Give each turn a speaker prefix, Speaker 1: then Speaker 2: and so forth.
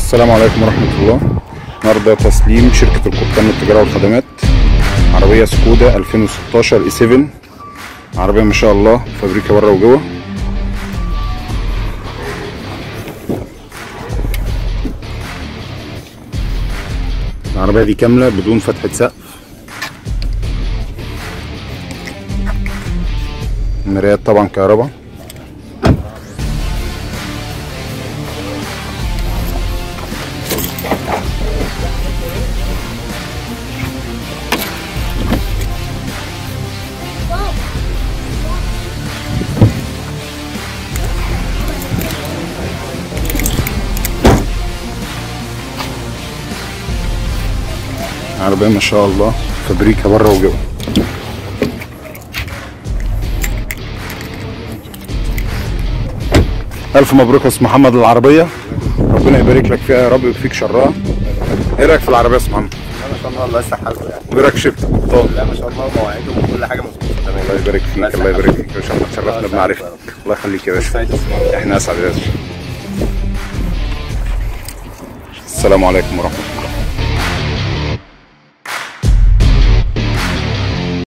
Speaker 1: السلام عليكم ورحمة الله النهارده تسليم شركة القبطان للتجارة والخدمات عربية سكودا 2016 اي 7 عربية ما شاء الله فابريكا بره وجوه العربية دي كاملة بدون فتحة سقف المرايات طبعا كهرباء عربية ما شاء الله فابريكا بره وجوه ألف مبروك يا أستاذ محمد العربية ربنا يبارك لك فيها يا رب ويكفيك شرها إيه رأيك في العربية يا أستاذ محمد؟
Speaker 2: ما شاء الله الله يصلح حالكم يعني
Speaker 1: إيه رأيك في شركة القبطان؟
Speaker 2: لا ما شاء الله مواعيدهم وكل حاجه مظبوطه تمام
Speaker 1: الله يبارك فيك الله يبارك فيك يا باشا احنا تشرفنا بمعرفتك الله يخليك يا باشا
Speaker 2: سعيد
Speaker 1: احنا اسعد يا باشا السلام عليكم ورحمة الله